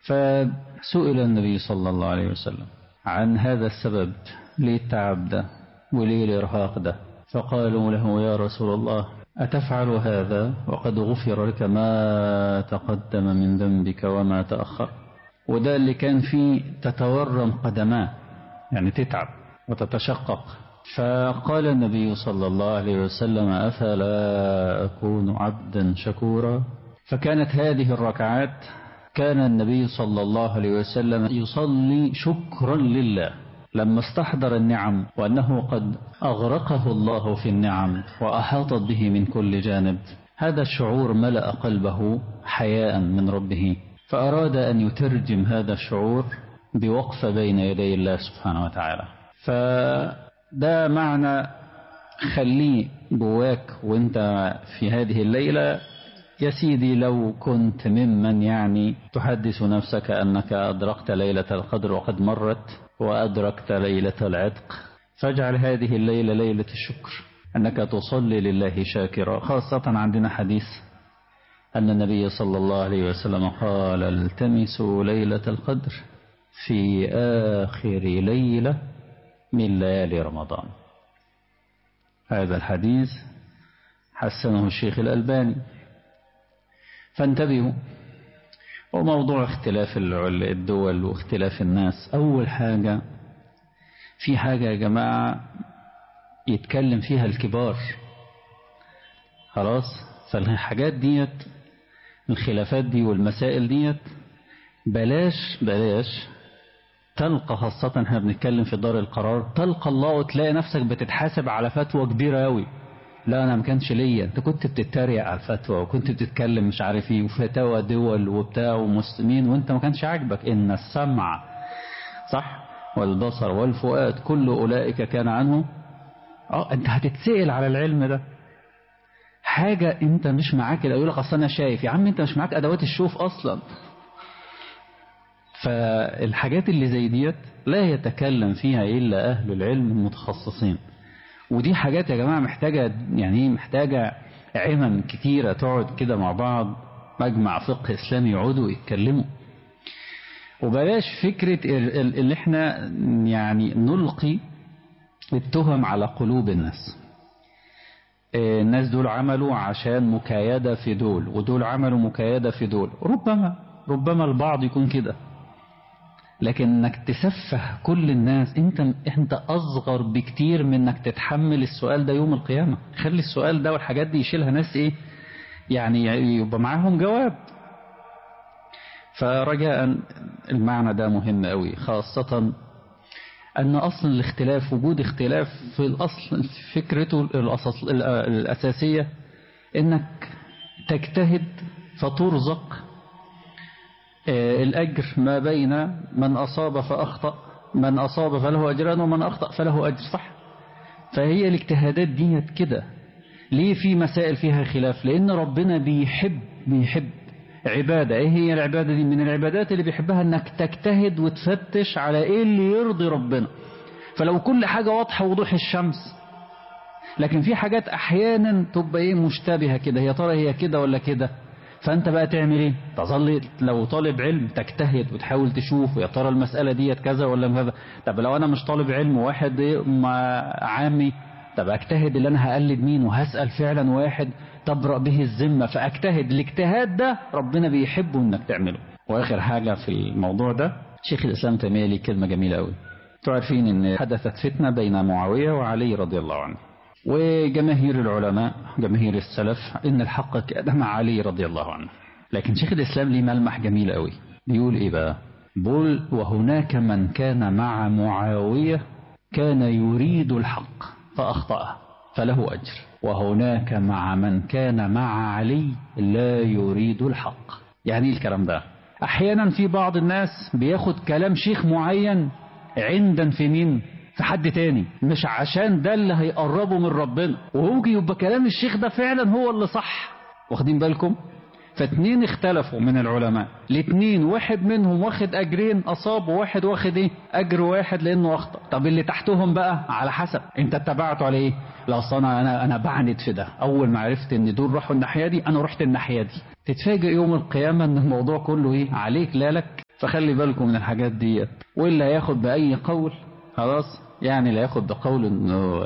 فسئل النبي صلى الله عليه وسلم عن هذا السبب ليه التعب ده وليه الإرهاق ده فقالوا له يا رسول الله أتفعل هذا وقد غفر لك ما تقدم من ذنبك وما تأخر وده اللي كان فيه تتورم قدماه يعني تتعب وتتشقق فقال النبي صلى الله عليه وسلم أفلا أكون عبدا شكورا فكانت هذه الركعات كان النبي صلى الله عليه وسلم يصلي شكرا لله لما استحضر النعم وأنه قد أغرقه الله في النعم وأحاطت به من كل جانب هذا الشعور ملأ قلبه حياء من ربه فأراد أن يترجم هذا الشعور بوقفة بين يدي الله سبحانه وتعالى فده معنى خليه جواك وانت في هذه الليلة يا سيدي لو كنت ممن يعني تحدث نفسك أنك أدركت ليلة القدر وقد مرت وأدركت ليلة العتق فاجعل هذه الليلة ليلة الشكر أنك تصلي لله شاكرا خاصة عندنا حديث أن النبي صلى الله عليه وسلم قال التمسوا ليلة القدر في آخر ليلة من ليالي رمضان هذا الحديث حسنه الشيخ الألباني فانتبهوا وموضوع اختلاف الدول واختلاف الناس أول حاجة في حاجة يا جماعة يتكلم فيها الكبار خلاص فالحاجات ديت الخلافات دي والمسائل ديت بلاش بلاش تلقى خاصة احنا بنتكلم في دار القرار تلقى الله وتلاقي نفسك بتتحاسب على فتوى كبيرة أوي لا أنا ما كانش ليا أنت كنت بتتريق على الفتوى وكنت بتتكلم مش عارف ايه وفتاوى دول وبتاع ومسلمين وأنت ما كانش عاجبك إن السمع صح والبصر والفؤاد كل أولئك كان عنه اه أنت هتتسأل على العلم ده حاجة أنت مش معاك يقول لك أصل أنا شايف يا عم أنت مش معاك أدوات الشوف أصلا فالحاجات اللي زي ديت لا يتكلم فيها إلا أهل العلم المتخصصين ودي حاجات يا جماعة محتاجة يعني محتاجة عمم كتيرة تقعد كده مع بعض مجمع فقه إسلامي يقعدوا يتكلموا وبلاش فكرة اللي احنا يعني نلقي التهم على قلوب الناس الناس دول عملوا عشان مكايدة في دول ودول عملوا مكايدة في دول ربما ربما البعض يكون كده لكن انك تسفه كل الناس انت انت اصغر بكتير من انك تتحمل السؤال ده يوم القيامة خلي السؤال ده والحاجات دي يشيلها ناس ايه يعني يبقى معاهم جواب فرجاء المعنى ده مهم قوي خاصة أن أصل الاختلاف وجود اختلاف في الأصل فكرته الأساس الأساسية إنك تجتهد فترزق الأجر ما بين من أصاب فأخطأ من أصاب فله أجران ومن أخطأ فله أجر صح فهي الاجتهادات ديت كده ليه في مسائل فيها خلاف لأن ربنا بيحب بيحب عبادة ايه هي العبادة دي من العبادات اللي بيحبها انك تجتهد وتفتش على ايه اللي يرضي ربنا فلو كل حاجة واضحة وضوح الشمس لكن في حاجات احيانا تبقى ايه مشتبهة كده هي ترى هي كده ولا كده فانت بقى تعمل ايه تظل لو طالب علم تجتهد وتحاول تشوف يا ترى المسألة ديت كذا ولا كذا طب لو انا مش طالب علم واحد إيه عامي طب اجتهد اللي انا هقلد مين وهسأل فعلا واحد تبرأ به الذمة فاجتهد الاجتهاد ده ربنا بيحبه انك تعمله واخر حاجة في الموضوع ده شيخ الاسلام تيمية ليه كلمة جميلة قوي تعرفين ان حدثت فتنة بين معاوية وعلي رضي الله عنه وجماهير العلماء جماهير السلف ان الحق كان مع علي رضي الله عنه لكن شيخ الاسلام ليه ملمح جميل قوي بيقول ايه بقى بول وهناك من كان مع معاوية كان يريد الحق فأخطأه فله أجر وهناك مع من كان مع علي لا يريد الحق يعني الكلام ده أحيانا في بعض الناس بياخد كلام شيخ معين عند في مين في حد تاني مش عشان ده اللي هيقربه من ربنا وممكن يبقى كلام الشيخ ده فعلا هو اللي صح واخدين بالكم فاتنين اختلفوا من العلماء الاتنين واحد منهم واخد اجرين اصاب وواحد واخد ايه اجر واحد لانه اخطا طب اللي تحتهم بقى على حسب انت اتبعته على ايه لا اصل انا انا انا بعند في ده اول ما عرفت ان دول راحوا الناحيه دي انا رحت الناحيه دي تتفاجئ يوم القيامه ان الموضوع كله ايه عليك لا لك فخلي بالكم من الحاجات ديت واللي هياخد بأي قول خلاص يعني اللي هياخد بقول انه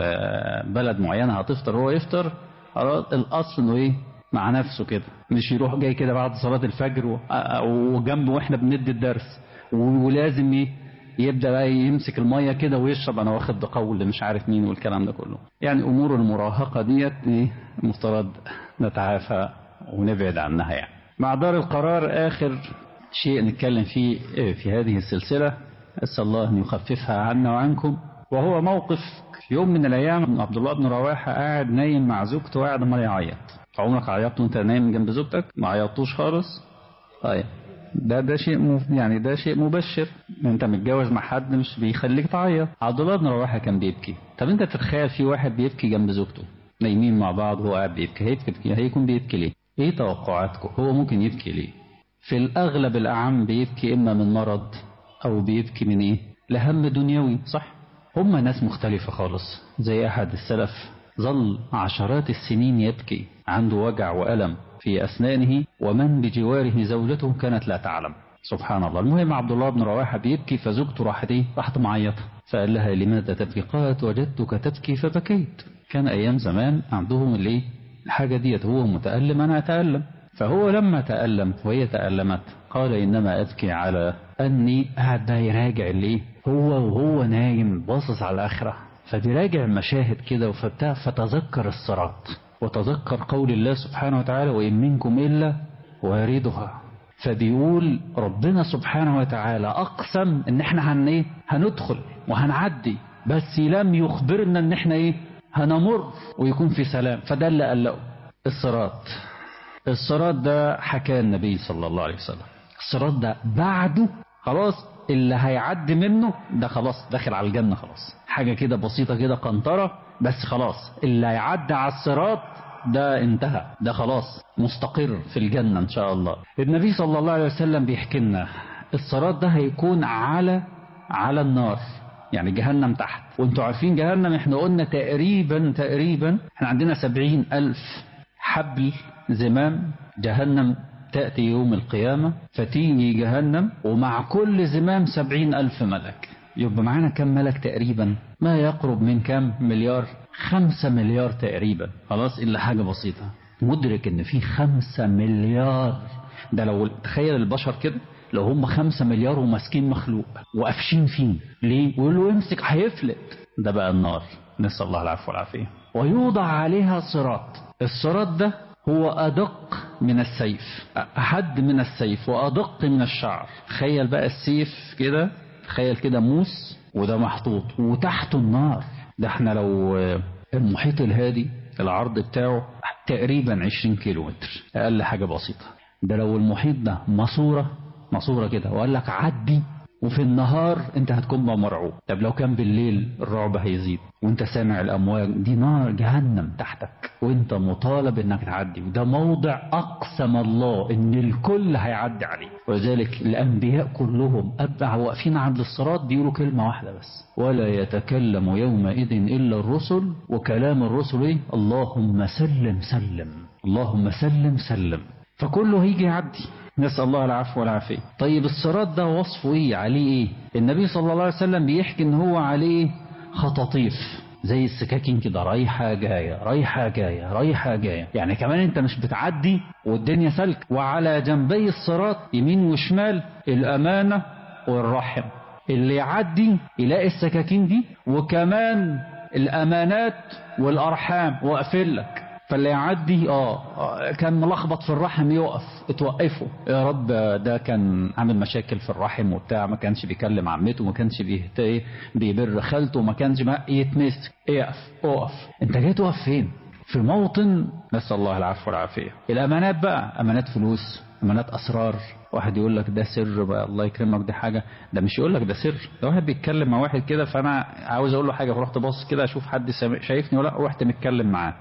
بلد معينة هتفطر هو يفطر خلاص الاصل انه ايه مع نفسه كده مش يروح جاي كده بعد صلاة الفجر وجنبه واحنا بندي الدرس ولازم ايه يبدأ بقى يمسك المية كده ويشرب انا واخد بقول مش عارف مين والكلام ده كله يعني امور المراهقة ديت ايه المفترض نتعافى ونبعد عنها يعني مع دار القرار اخر شيء نتكلم فيه في هذه السلسلة أسأل الله أن يخففها عنا وعنكم وهو موقف يوم من الأيام عبد الله بن رواحة قاعد نايم مع زوجته وقاعد عمال يعيط عمرك عيطت وأنت نايم جنب زوجتك ما عيطتوش خالص طيب ده ده شيء م... يعني ده شيء مبشر انت متجوز مع حد مش بيخليك تعيط عبد الله بن رواحه كان بيبكي طب انت تتخيل في واحد بيبكي جنب زوجته نايمين مع بعض وهو قاعد بيبكي هيبكي هيكون بيبكي ليه ايه توقعاتكم هو ممكن يبكي ليه في الأغلب الأعم بيبكي إما من مرض أو بيبكي من إيه لهم دنيوي صح هم ناس مختلفة خالص زي أحد السلف ظل عشرات السنين يبكي عنده وجع وألم في أسنانه ومن بجواره زوجته كانت لا تعلم سبحان الله المهم عبد الله بن رواحة بيبكي فزوجته راحت إيه راحت معيطة فقال لها لماذا تبكي قالت وجدتك تبكي فبكيت كان أيام زمان عندهم الإيه الحاجة ديت هو متألم أنا أتألم فهو لما تألم وهي تألمت قال إنما أبكي على أني قاعد بقى يراجع ليه هو وهو نايم باصص على الآخرة فبيراجع المشاهد كده وفتاه فتذكر الصراط وتذكر قول الله سبحانه وتعالى وإن منكم إلا واردها فبيقول ربنا سبحانه وتعالى أقسم إن إحنا هن إيه هندخل وهنعدي بس لم يخبرنا إن إحنا إيه هنمر ويكون في سلام فده اللي قلقه الصراط الصراط ده حكاه النبي صلى الله عليه وسلم الصراط ده بعده خلاص اللي هيعدي منه ده خلاص داخل على الجنة خلاص حاجة كده بسيطة كده قنطرة بس خلاص اللي هيعدي على الصراط ده انتهى ده خلاص مستقر في الجنة ان شاء الله النبي صلى الله عليه وسلم بيحكي لنا الصراط ده هيكون على على النار يعني جهنم تحت وانتوا عارفين جهنم احنا قلنا تقريبا تقريبا احنا عندنا سبعين ألف حبل زمام جهنم تأتي يوم القيامة فتيجي جهنم ومع كل زمام سبعين ألف ملك يبقى معانا كم ملك تقريبا ما يقرب من كم مليار خمسة مليار تقريبا خلاص إلا حاجة بسيطة مدرك ان في خمسة مليار ده لو تخيل البشر كده لو هم خمسة مليار وماسكين مخلوق وقافشين فيه ليه ويقولوا امسك هيفلت ده بقى النار نسأل الله العفو والعافية ويوضع عليها صراط الصراط ده هو أدق من السيف أحد من السيف وأدق من الشعر تخيل بقى السيف كده تخيل كده موس وده محطوط وتحته النار ده احنا لو المحيط الهادي العرض بتاعه تقريبا 20 كيلو متر أقل حاجة بسيطة ده لو المحيط ده ماسورة ماسورة كده وقال لك عدي وفي النهار انت هتكون مرعوب طب لو كان بالليل الرعب هيزيد وانت سامع الامواج دي نار جهنم تحتك وانت مطالب انك تعدي وده موضع اقسم الله ان الكل هيعدي عليه ولذلك الانبياء كلهم ابع واقفين عند الصراط بيقولوا كلمه واحده بس ولا يتكلم يومئذ الا الرسل وكلام الرسل ايه اللهم سلم سلم اللهم سلم سلم فكله هيجي يعدي نسأل الله العفو والعافية طيب الصراط ده وصفه ايه عليه ايه النبي صلى الله عليه وسلم بيحكي ان هو عليه خطاطيف زي السكاكين كده رايحة جاية رايحة جاية رايحة جاية يعني كمان انت مش بتعدي والدنيا سلك وعلى جنبي الصراط يمين وشمال الأمانة والرحم اللي يعدي يلاقي السكاكين دي وكمان الأمانات والأرحام واقفين لك فاللي يعدي اه كان ملخبط في الرحم يقف اتوقفوا يا رب ده كان عامل مشاكل في الرحم وبتاع ما كانش بيكلم عمته ما كانش بيهتئ بيبر خالته ما كانش ما يتمسك اقف اقف انت جاي تقف فين في موطن نسال الله العفو والعافيه الامانات بقى امانات فلوس امانات اسرار واحد يقول لك ده سر بقى الله يكرمك دي حاجه ده مش يقول لك ده سر ده واحد بيتكلم مع واحد كده فانا عاوز اقول له حاجه فرحت باصص كده اشوف حد شايفني ولا رحت متكلم معاه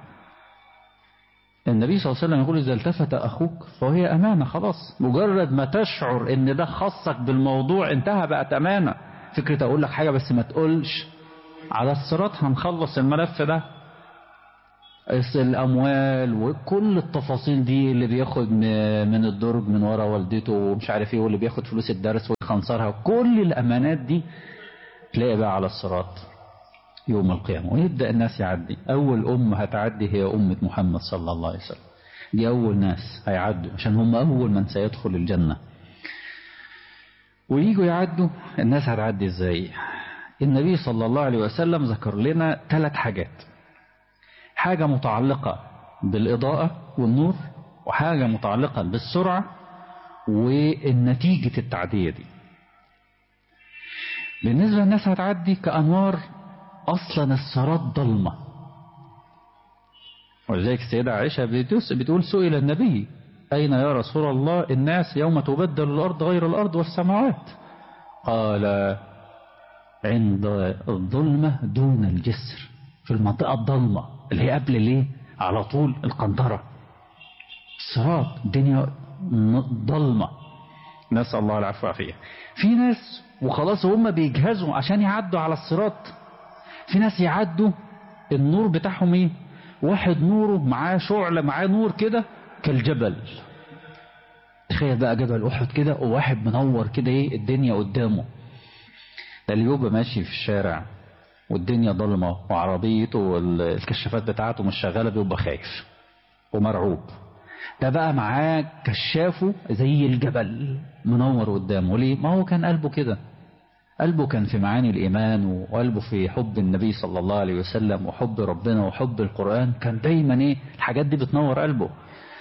النبي صلى الله عليه وسلم يقول إذا التفت أخوك فهي أمانة خلاص مجرد ما تشعر إن ده خصك بالموضوع انتهى بقت أمانة فكرة أقول لك حاجة بس ما تقولش على الصراط هنخلص الملف ده الأموال وكل التفاصيل دي اللي بياخد من الدرج من ورا والدته ومش عارف ايه واللي بياخد فلوس الدرس ويخنصرها كل الأمانات دي تلاقي بقى على الصراط يوم القيامة ويبدأ الناس يعدي أول أم هتعدي هي أمة محمد صلى الله عليه وسلم دي أول ناس هيعدوا عشان هم أول من سيدخل الجنة وييجوا يعدوا الناس هتعدي ازاي النبي صلى الله عليه وسلم ذكر لنا ثلاث حاجات حاجة متعلقة بالإضاءة والنور وحاجة متعلقة بالسرعة والنتيجة التعدية دي بالنسبة للناس هتعدي كأنوار أصلا الصراط ضلمة ولذلك السيدة عائشة بتقول سئل النبي أين يا رسول الله الناس يوم تبدل الأرض غير الأرض والسماوات قال عند الظلمة دون الجسر في المنطقة الضلمة اللي هي قبل ليه على طول القنطرة الصراط الدنيا ضلمة نسأل الله العفو والعافية في ناس وخلاص هم بيجهزوا عشان يعدوا على الصراط في ناس يعدوا النور بتاعهم ايه واحد نوره معاه شعلة معاه نور كده كالجبل تخيل بقى جبل أحد كده وواحد منور كده ايه الدنيا قدامه ده اللي يبقى ماشي في الشارع والدنيا ضلمة وعربيته والكشافات بتاعته مش شغالة بيبقى خايف ومرعوب ده بقى معاه كشافه زي الجبل منور قدامه ليه ما هو كان قلبه كده قلبه كان في معاني الإيمان وقلبه في حب النبي صلى الله عليه وسلم وحب ربنا وحب القرآن كان دايما ايه الحاجات دي بتنور قلبه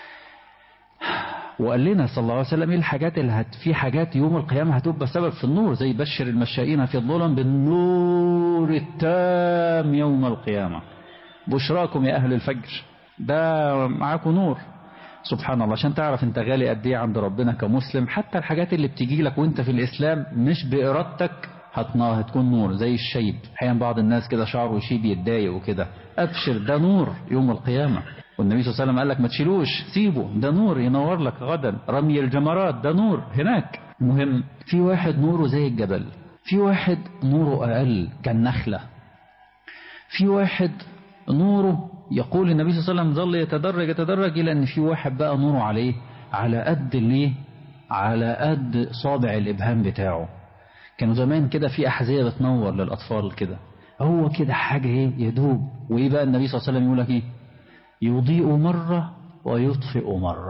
وقال لنا صلى الله عليه وسلم ايه الحاجات اللي هت في حاجات يوم القيامة هتبقى سبب في النور زي بشر المشائين في الظلم بالنور التام يوم القيامة بشراكم يا أهل الفجر ده معاكم نور سبحان الله عشان تعرف انت غالي قد ايه عند ربنا كمسلم حتى الحاجات اللي بتجي لك وانت في الإسلام مش بإرادتك هتكون نور زي الشيب احيانا بعض الناس كده شعره يشيب يتضايق وكده ابشر ده نور يوم القيامة والنبي صلى الله عليه وسلم قال لك ما تشيلوش سيبه ده نور ينور لك غدا رمي الجمرات ده نور هناك المهم في واحد نوره زي الجبل في واحد نوره أقل كالنخلة في واحد نوره يقول النبي صلى الله عليه وسلم ظل يتدرج يتدرج إلى أن في واحد بقى نوره عليه على قد ليه على قد صابع الإبهام بتاعه كانوا زمان كده في أحذية بتنور للأطفال كده هو كده حاجة ايه يدوب وإيه بقى النبي صلى الله عليه وسلم يقول لك إيه يضيء مرة ويطفئ مرة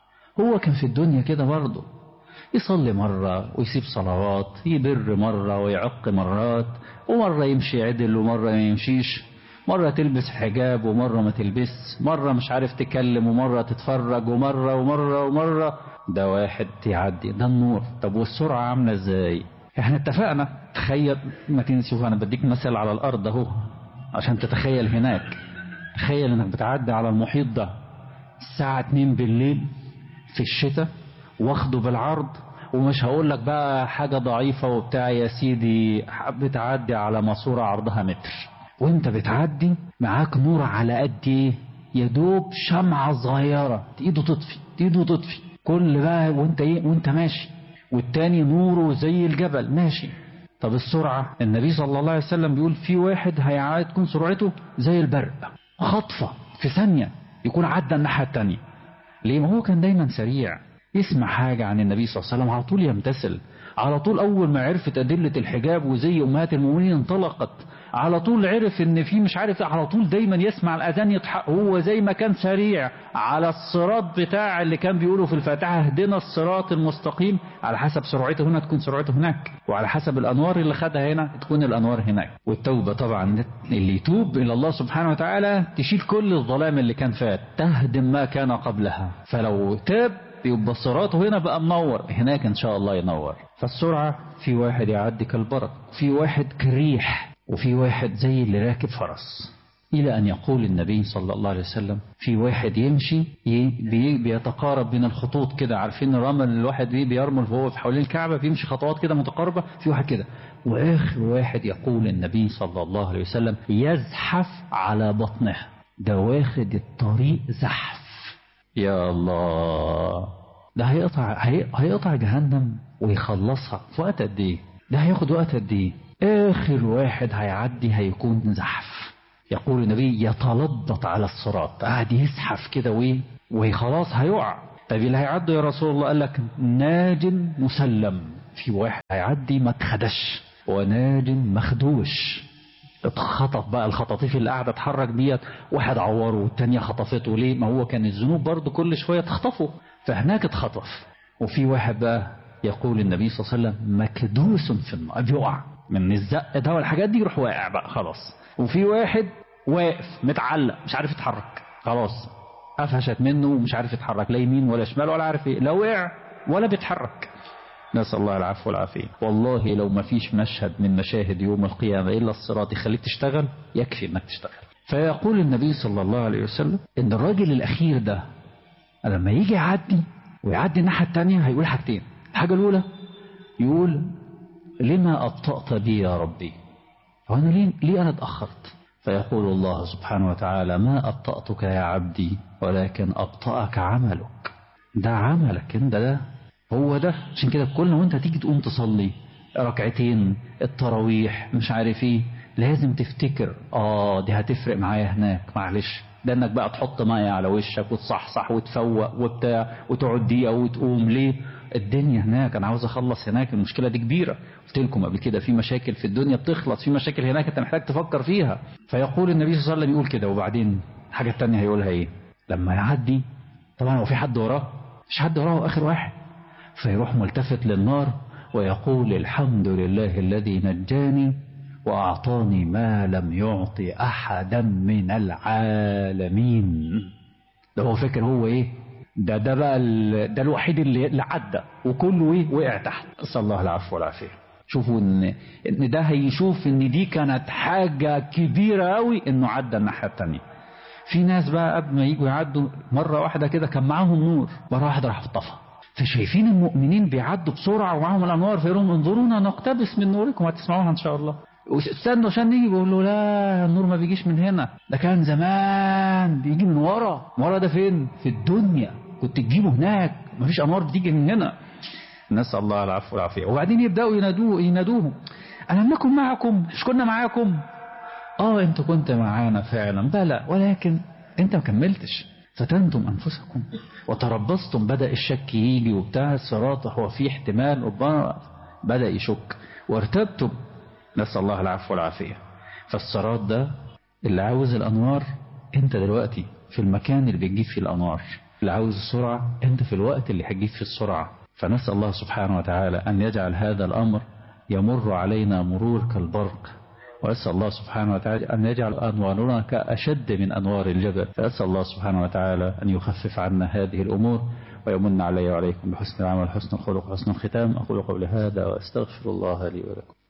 هو كان في الدنيا كده برضه يصلي مرة ويسيب صلوات يبر مرة ويعق مرات ومرة يمشي عدل ومرة ما يمشيش مرة تلبس حجاب ومرة ما تلبس مرة مش عارف تكلم ومرة تتفرج ومرة ومرة ومرة ده واحد يعدي ده النور طب والسرعة عاملة ازاي احنا اتفقنا تخيل ما تنسوا انا بديك مثل على الارض اهو عشان تتخيل هناك تخيل انك بتعدي على المحيط ده الساعة 2 بالليل في الشتاء واخده بالعرض ومش هقول لك بقى حاجة ضعيفة وبتاع يا سيدي بتعدي على ماسورة عرضها متر وانت بتعدي معاك نور على قد ايه يا دوب شمعة صغيرة ايده تطفي ايده تطفي كل بقى وانت ايه وانت ماشي والتاني نوره زي الجبل ماشي طب السرعة النبي صلى الله عليه وسلم بيقول في واحد هيعاد تكون سرعته زي البرق خطفة في ثانية يكون عدى الناحية التانية ليه ما هو كان دايما سريع يسمع حاجة عن النبي صلى الله عليه وسلم على طول يمتثل على طول أول ما عرفت أدلة الحجاب وزي أمهات المؤمنين انطلقت على طول عرف ان في مش عارف على طول دايما يسمع الاذان يضحك هو زي ما كان سريع على الصراط بتاع اللي كان بيقوله في الفاتحه اهدنا الصراط المستقيم على حسب سرعته هنا تكون سرعته هناك وعلى حسب الانوار اللي خدها هنا تكون الانوار هناك والتوبه طبعا اللي يتوب الى الله سبحانه وتعالى تشيل كل الظلام اللي كان فات تهدم ما كان قبلها فلو تاب يبقى صراطه هنا بقى منور هناك ان شاء الله ينور فالسرعه في واحد يعدي كالبرق في واحد كريح وفي واحد زي اللي راكب فرس إلى أن يقول النبي صلى الله عليه وسلم في واحد يمشي بيتقارب من الخطوط كده عارفين رمل الواحد بيه بيرمل وهو في حوالين الكعبة بيمشي خطوات كده متقاربة في واحد كده وآخر واحد يقول النبي صلى الله عليه وسلم يزحف على بطنه ده واخد الطريق زحف يا الله ده هيقطع هيقطع جهنم ويخلصها في وقت قد ايه ده هياخد وقت قد ايه آخر واحد هيعدي هيكون زحف يقول النبي يتلبط على الصراط قاعد يزحف كده وإيه وخلاص هيقع طب اللي هيعدوا يا رسول الله قال لك ناج مسلم في واحد هيعدي ما اتخدش وناج مخدوش اتخطف بقى الخطاطيف اللي قاعده اتحرك ديت واحد عوره والتانية خطفته ليه ما هو كان الذنوب برضه كل شويه تخطفه فهناك اتخطف وفي واحد بقى يقول النبي صلى الله عليه وسلم مكدوس في النار بيقع من الزق ده والحاجات دي يروح واقع بقى خلاص وفي واحد واقف متعلق مش عارف يتحرك خلاص قفشت منه ومش عارف يتحرك لا يمين ولا شمال ولا عارف ايه لا وقع ولا بيتحرك نسأل الله العفو والعافية والله لو ما فيش مشهد من مشاهد يوم القيامة إلا الصراط يخليك تشتغل يكفي انك تشتغل فيقول النبي صلى الله عليه وسلم ان الراجل الأخير ده لما يجي يعدي ويعدي الناحية التانية هيقول حاجتين الحاجة الأولى يقول لما أبطأت بي يا ربي وأنا ليه, ليه أنا اتأخرت فيقول الله سبحانه وتعالى ما أبطأتك يا عبدي ولكن أبطأك عملك ده عملك انت ده هو ده عشان كده كل ما انت تيجي تقوم تصلي ركعتين التراويح مش عارف ايه لازم تفتكر اه دي هتفرق معايا هناك معلش ده انك بقى تحط ميه على وشك وتصحصح وتفوق وبتاع وتقعد دقيقه وتقوم ليه الدنيا هناك انا عاوز اخلص هناك المشكله دي كبيره قلت لكم قبل كده في مشاكل في الدنيا بتخلص في مشاكل هناك انت محتاج تفكر فيها فيقول النبي صلى الله عليه وسلم يقول كده وبعدين الحاجه الثانيه هيقولها ايه لما يعدي طبعا هو في حد وراه مش حد وراه اخر واحد فيروح ملتفت للنار ويقول الحمد لله الذي نجاني وأعطاني ما لم يعطي أحدا من العالمين ده هو فاكر هو إيه ده ده بقى ده الوحيد اللي, اللي عدى وكله إيه وقع تحت أسأل الله العفو والعافية شوفوا إن, إن ده هيشوف إن دي كانت حاجة كبيرة قوي إنه عدى الناحية التانية في ناس بقى قبل ما يجوا يعدوا مرة واحدة كده كان معاهم نور مرة واحدة راح طفى فشايفين المؤمنين بيعدوا بسرعة ومعاهم الأنوار فيقولون انظرونا نقتبس من نوركم هتسمعوها إن شاء الله واستنوا عشان نيجي بيقول له لا النور ما بيجيش من هنا ده كان زمان بيجي من ورا ورا ده فين في الدنيا كنت تجيبه هناك ما فيش أنوار بتيجي من هنا نسأل الله العفو والعافية وبعدين يبدأوا ينادوه ينادوهم ألم نكن معكم مش كنا معاكم اه انت كنت معانا فعلا بلى ولكن انت ما كملتش فتنتم أنفسكم وتربصتم بدأ الشك يجي وبتاع الصراط هو في احتمال ربما بدأ يشك وارتبتم نسأل الله العفو والعافية فالصراط ده اللي عاوز الأنوار انت دلوقتي في المكان اللي بتجيب فيه الأنوار اللي عاوز السرعة انت في الوقت اللي هتجيب فيه السرعة فنسأل الله سبحانه وتعالى أن يجعل هذا الأمر يمر علينا مرور كالبرق وأسأل الله سبحانه وتعالى أن يجعل أنوارنا كأشد من أنوار الجبل فأسأل الله سبحانه وتعالى أن يخفف عنا هذه الأمور ويمن علي وعليكم بحسن العمل حسن الخلق وحسن الختام أقول قولي هذا وأستغفر الله لي ولكم